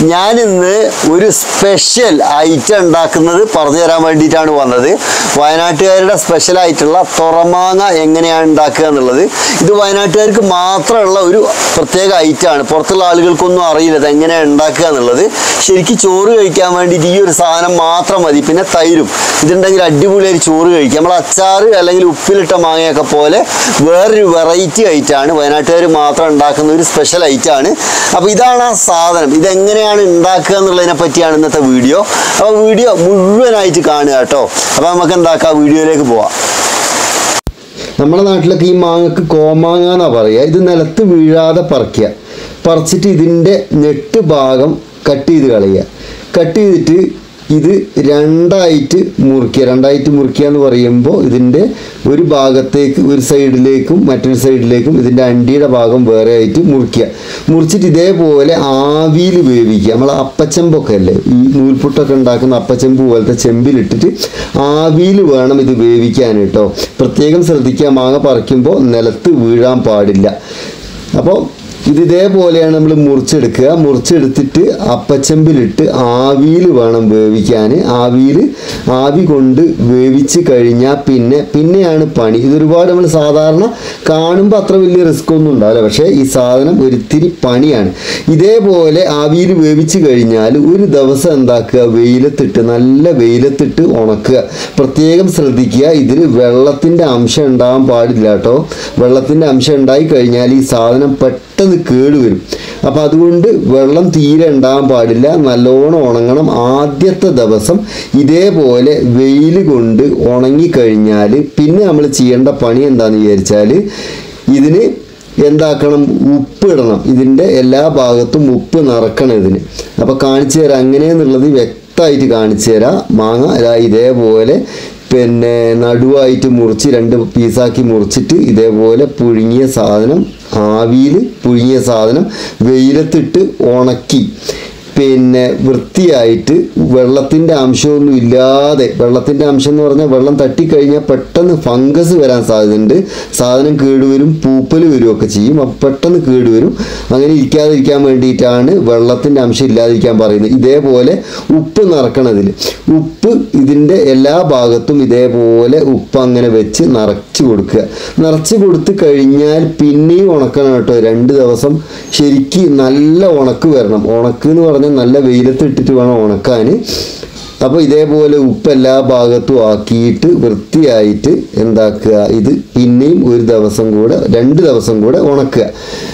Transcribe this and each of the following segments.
ഞാനിന്ന് ഒരു special item ഉണ്ടാക്കുന്നത് പറഞ്ഞു തരാൻ വേണ്ടിയിട്ടാണ് വന്നത് വയനാട്ടുകാരുടെ സ്പെഷ്യൽ ആയിട്ടുള്ള തുറമാങ്ങ എങ്ങനെയാണ് ഉണ്ടാക്കുക എന്നുള്ളത് ഇത് വയനാട്ടുകാർക്ക് മാത്രമുള്ള ഒരു പ്രത്യേക ഐറ്റമാണ് പുറത്തുള്ള ആളുകൾക്കൊന്നും അറിയില്ല ഇത് എങ്ങനെയാണ് ഉണ്ടാക്കുക എന്നുള്ളത് ശരിക്കും ചോറ് കഴിക്കാൻ വേണ്ടിയിട്ട് ഈ ഒരു സാധനം മാത്രം മതി പിന്നെ തൈരും ഇതുണ്ടെങ്കിൽ അടിപൊളിയായി ചോറ് കഴിക്കാം നമ്മൾ അച്ചാറ് അല്ലെങ്കിൽ ഉപ്പിലിട്ട മാങ്ങയൊക്കെ പോലെ വേറൊരു വെറൈറ്റി ഐറ്റമാണ് വയനാട്ടുകാർ മാത്രം ഉണ്ടാക്കുന്ന ഒരു സ്പെഷ്യൽ ഐറ്റമാണ് അപ്പോൾ ഇതാണ് ആ സാധനം ഇതെങ്ങനെയാണ് ഉണ്ടാക്കുക എന്നുള്ളതിനെ പറ്റിയാണ് ഇന്നത്തെ വീഡിയോ അപ്പോൾ വീഡിയോ മുഴുവനായിട്ട് കാണുക കേട്ടോ അപ്പോൾ നമുക്ക് എന്താക്കാം വീഡിയോയിലേക്ക് പോവാം നമ്മുടെ നാട്ടിലൊക്കെ ഈ മാങ്ങക്ക് കോമാങ്ങ എന്നാ പറയുക ഇത് നിലത്ത് വീഴാതെ പറിക്കുക പറിച്ചിട്ട് ഇതിൻ്റെ നെട്ട് ഭാഗം കട്ട് ചെയ്ത് കളയുക കട്ട് ചെയ്തിട്ട് ഇത് രണ്ടായിട്ട് മുറിക്കുക രണ്ടായിട്ട് മുറിക്കുക എന്ന് പറയുമ്പോൾ ഇതിൻ്റെ ഒരു ഭാഗത്തേക്ക് ഒരു സൈഡിലേക്കും മറ്റൊരു സൈഡിലേക്കും ഇതിൻ്റെ അണ്ടിയുടെ ഭാഗം വേറെ ആയിട്ട് മുറിക്കുക മുറിച്ചിട്ട് ഇതേപോലെ ആവിയിൽ വേവിക്കുക നമ്മൾ അപ്പച്ചെമ്പൊക്കെ അല്ലേ ഈ നൂൽപുട്ടൊക്കെ ഉണ്ടാക്കുന്ന അപ്പച്ചെമ്പ് പോലത്തെ ചെമ്പിലിട്ടിട്ട് ആവിയിൽ വേണം ഇത് വേവിക്കാൻ കേട്ടോ പ്രത്യേകം ശ്രദ്ധിക്കുക മാങ്ങ പറിക്കുമ്പോൾ നിലത്ത് വീഴാൻ പാടില്ല അപ്പോൾ ഇത് ഇതേപോലെയാണ് നമ്മൾ മുറിച്ചെടുക്കുക മുറിച്ചെടുത്തിട്ട് അപ്പച്ചെമ്പിലിട്ട് ആവിയിൽ വേണം വേവിക്കാൻ ആവിയിൽ ആവി കൊണ്ട് വേവിച്ച് കഴിഞ്ഞാൽ പിന്നെ പിന്നെയാണ് പണി ഇതൊരുപാട് നമ്മൾ സാധാരണ കാണുമ്പോൾ അത്ര വലിയ റിസ്ക് ഒന്നും ഉണ്ടാവില്ല പക്ഷേ ഈ സാധനം ഒരിത്തിരി പണിയാണ് ഇതേപോലെ ആവിയിൽ വേവിച്ച് കഴിഞ്ഞാൽ ഒരു ദിവസം എന്താക്കുക വെയിലത്തിട്ട് നല്ല വെയിലത്തിട്ട് ഉണക്കുക പ്രത്യേകം ശ്രദ്ധിക്കുക ഇതിൽ വെള്ളത്തിൻ്റെ അംശം ഉണ്ടാകാൻ പാടില്ല കേട്ടോ വെള്ളത്തിൻ്റെ അംശം ഉണ്ടായി കഴിഞ്ഞാൽ ഈ സാധനം പെട്ടെന്ന് കേടുവരും അപ്പം അതുകൊണ്ട് വെള്ളം തീരെ ഉണ്ടാകാൻ പാടില്ല നല്ലോണം ഉണങ്ങണം ആദ്യത്തെ ദിവസം ഇതേപോലെ വെയിൽ കൊണ്ട് ഉണങ്ങിക്കഴിഞ്ഞാൽ പിന്നെ നമ്മൾ ചെയ്യേണ്ട പണി എന്താണെന്ന് വിചാരിച്ചാൽ ഇതിന് എന്താക്കണം ഉപ്പ് ഇടണം ഇതിൻ്റെ എല്ലാ ഭാഗത്തും ഉപ്പ് നിറക്കണം ഇതിന് അപ്പോൾ കാണിച്ചു തരാം അങ്ങനെയെന്നുള്ളത് വ്യക്തമായിട്ട് കാണിച്ചു തരാം മാങ്ങ ദാ ഇതേപോലെ പിന്നെ നടുവായിട്ട് മുറിച്ച് രണ്ട് പീസാക്കി മുറിച്ചിട്ട് ഇതേപോലെ പുഴുങ്ങിയ സാധനം ആവിയിൽ പുഴുങ്ങിയ സാധനം വെയിലത്തിട്ട് ഉണക്കി പിന്നെ വൃത്തിയായിട്ട് വെള്ളത്തിൻ്റെ അംശമൊന്നും ഇല്ലാതെ വെള്ളത്തിൻ്റെ അംശം എന്ന് പറഞ്ഞാൽ വെള്ളം തട്ടിക്കഴിഞ്ഞാൽ പെട്ടെന്ന് ഫംഗസ് വരാൻ സാധ്യതയുണ്ട് സാധനം കേടുവരും പൂപ്പൽ വരികയൊക്കെ ചെയ്യും അപ്പം പെട്ടെന്ന് കേടുവരും അങ്ങനെ ഇരിക്കാതിരിക്കാൻ വേണ്ടിയിട്ടാണ് വെള്ളത്തിൻ്റെ അംശം ഇല്ലാതിരിക്കാൻ പറയുന്നത് ഇതേപോലെ ഉപ്പ് നിറക്കണതിൽ ഉപ്പ് ഇതിൻ്റെ എല്ലാ ഭാഗത്തും ഇതേപോലെ ഉപ്പ് അങ്ങനെ വെച്ച് നിറച്ച് കൊടുക്കുക നിറച്ച് കൊടുത്ത് കഴിഞ്ഞാൽ പിന്നെയും ഉണക്കണം കേട്ടോ രണ്ട് ദിവസം ശരിക്ക് നല്ല ഉണക്ക് വരണം ഉണക്ക് എന്ന് പറഞ്ഞാൽ നല്ല വെയിലത്ത് ഇട്ടിട്ട് വേണം ഉണക്കാൻ അപ്പോൾ ഇതേപോലെ ഉപ്പ് എല്ലാ ഭാഗത്തും ആക്കിയിട്ട് വൃത്തിയായിട്ട് എന്താക്കുക ഇത് പിന്നെയും ഒരു ദിവസം കൂടെ രണ്ട് ദിവസം കൂടെ ഉണക്കുക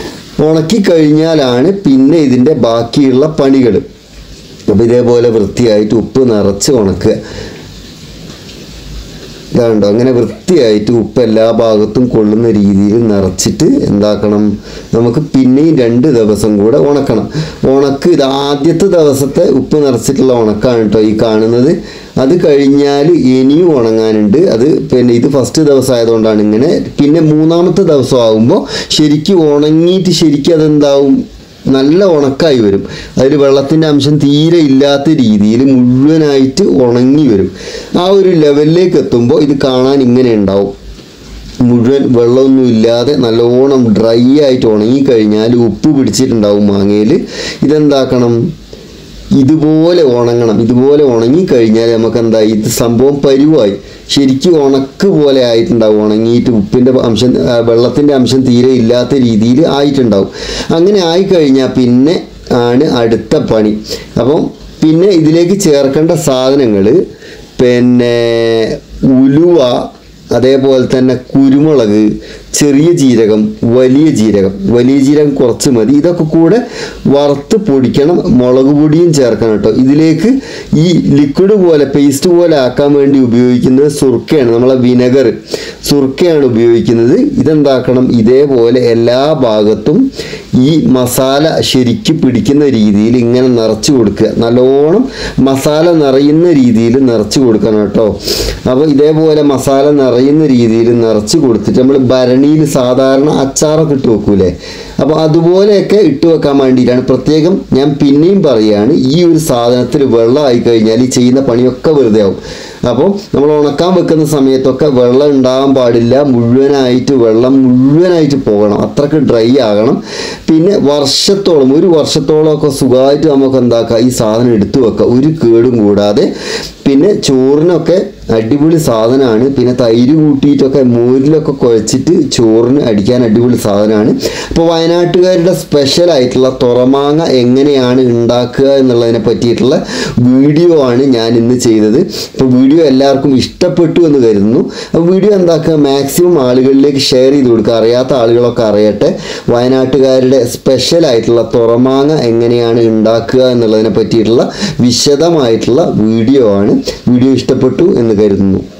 ഉണക്കി കഴിഞ്ഞാലാണ് പിന്നെ ഇതിൻ്റെ ബാക്കിയുള്ള പണികൾ അപ്പോൾ ഇതേപോലെ വൃത്തിയായിട്ട് ഉപ്പ് നിറച്ച് ഉണക്കുക ഇതാണ്ടോ അങ്ങനെ വൃത്തിയായിട്ട് ഉപ്പ് എല്ലാ ഭാഗത്തും കൊള്ളുന്ന രീതിയിൽ നിറച്ചിട്ട് എന്താക്കണം നമുക്ക് പിന്നെയും രണ്ട് ദിവസം കൂടെ ഉണക്കണം ഉണക്ക് ഇത് ആദ്യത്തെ ദിവസത്തെ ഉപ്പ് നിറച്ചിട്ടുള്ള ഉണക്കാണ് കേട്ടോ ഈ കാണുന്നത് അത് കഴിഞ്ഞാൽ ഇനിയും ഉണങ്ങാനുണ്ട് അത് പിന്നെ ഇത് ഫസ്റ്റ് ദിവസം ആയതുകൊണ്ടാണ് ഇങ്ങനെ പിന്നെ മൂന്നാമത്തെ ദിവസം ആകുമ്പോൾ ശരിക്കും ഉണങ്ങിയിട്ട് ശരിക്കും അതെന്താവും നല്ല ഉണക്കായി വരും അതിൽ വെള്ളത്തിൻ്റെ അംശം തീരെ ഇല്ലാത്ത രീതിയിൽ മുഴുവനായിട്ട് ഉണങ്ങി വരും ആ ഒരു ലെവലിലേക്ക് എത്തുമ്പോൾ ഇത് കാണാൻ ഇങ്ങനെ ഉണ്ടാവും മുഴുവൻ വെള്ളമൊന്നും ഇല്ലാതെ നല്ലോണം ഡ്രൈ ആയിട്ട് ഉണങ്ങിക്കഴിഞ്ഞാൽ ഉപ്പ് പിടിച്ചിട്ടുണ്ടാവും മാങ്ങയിൽ ഇതെന്താക്കണം ഇതുപോലെ ഉണങ്ങണം ഇതുപോലെ ഉണങ്ങിക്കഴിഞ്ഞാൽ നമുക്ക് എന്താ ഇത് സംഭവം പരുവായി ശരിക്കും ഉണക്ക് പോലെ ആയിട്ടുണ്ടാവും ഉണങ്ങിയിട്ട് ഉപ്പിൻ്റെ അംശം ആ, വെള്ളത്തിൻ്റെ അംശം തീരെ ഇല്ലാത്ത രീതിയിൽ ആയിട്ടുണ്ടാവും അങ്ങനെ ആയിക്കഴിഞ്ഞാൽ പിന്നെ ആണ് അടുത്ത പണി അപ്പം പിന്നെ ഇതിലേക്ക് ചേർക്കേണ്ട സാധനങ്ങൾ പിന്നെ ഉലുവ അതേപോലെ തന്നെ കുരുമുളക് ചെറിയ ജീരകം വലിയ ജീരകം വലിയ ജീരകം കുറച്ച് മതി ഇതൊക്കെ കൂടെ വറുത്ത് പൊടിക്കണം മുളക് പൊടിയും ചേർക്കണം കേട്ടോ ഇതിലേക്ക് ഈ ലിക്വിഡ് പോലെ പേസ്റ്റ് പോലെ ആക്കാൻ വേണ്ടി ഉപയോഗിക്കുന്നത് സുർക്കയാണ് നമ്മളെ വിനെഗർ സുർക്കയാണ് ഉപയോഗിക്കുന്നത് ഇതെന്താക്കണം ഇതേപോലെ എല്ലാ ഭാഗത്തും ഈ മസാല ശരിക്ക് പിടിക്കുന്ന രീതിയിൽ ഇങ്ങനെ നിറച്ച് കൊടുക്കുക നല്ലോണം മസാല നിറയുന്ന രീതിയിൽ നിറച്ച് കൊടുക്കണം കേട്ടോ അപ്പോൾ ഇതേപോലെ മസാല നിറയുന്ന രീതിയിൽ നിറച്ച് കൊടുത്തിട്ട് നമ്മൾ ഭരണിയിൽ സാധാരണ അച്ചാറൊക്കെ ഇട്ട് വെക്കൂലേ അപ്പോൾ അതുപോലെയൊക്കെ ഇട്ട് വെക്കാൻ വേണ്ടിയിട്ടാണ് പ്രത്യേകം ഞാൻ പിന്നെയും പറയുകയാണ് ഈ ഒരു സാധനത്തിൽ വെള്ളമായി കഴിഞ്ഞാൽ ഈ ചെയ്യുന്ന പണിയൊക്കെ വെറുതെ ആവും അപ്പോൾ നമ്മൾ ഉണക്കാൻ വെക്കുന്ന സമയത്തൊക്കെ വെള്ളം ഉണ്ടാകാൻ പാടില്ല മുഴുവനായിട്ട് വെള്ളം മുഴുവനായിട്ട് പോകണം അത്രക്ക് ഡ്രൈ ആകണം പിന്നെ വർഷത്തോളം ഒരു വർഷത്തോളം ഒക്കെ സുഖമായിട്ട് നമുക്ക് എന്താക്കാം ഈ സാധനം എടുത്തു വെക്കാം ഒരു കേടും കൂടാതെ പിന്നെ ചോറിനൊക്കെ അടിപൊളി സാധനമാണ് പിന്നെ തൈര് കൂട്ടിയിട്ടൊക്കെ മോരിലൊക്കെ കുഴച്ചിട്ട് ചോറിന് അടിക്കാൻ അടിപൊളി സാധനമാണ് അപ്പോൾ വയനാട്ടുകാരുടെ സ്പെഷ്യൽ ആയിട്ടുള്ള തുറമാങ്ങ എങ്ങനെയാണ് ഉണ്ടാക്കുക എന്നുള്ളതിനെ പറ്റിയിട്ടുള്ള വീഡിയോ ആണ് ഞാൻ ഇന്ന് ചെയ്തത് അപ്പോൾ വീഡിയോ എല്ലാവർക്കും ഇഷ്ടപ്പെട്ടു എന്ന് കരുതുന്നു അപ്പോൾ വീഡിയോ എന്താക്കുക മാക്സിമം ആളുകളിലേക്ക് ഷെയർ ചെയ്ത് കൊടുക്കുക അറിയാത്ത ആളുകളൊക്കെ അറിയട്ടെ വയനാട്ടുകാരുടെ സ്പെഷ്യൽ ആയിട്ടുള്ള തുറമാങ്ങ എങ്ങനെയാണ് ഉണ്ടാക്കുക എന്നുള്ളതിനെ പറ്റിയിട്ടുള്ള വിശദമായിട്ടുള്ള വീഡിയോ ആണ് വീഡിയോ ഇഷ്ടപ്പെട്ടു എന്ന് കരുതുന്നു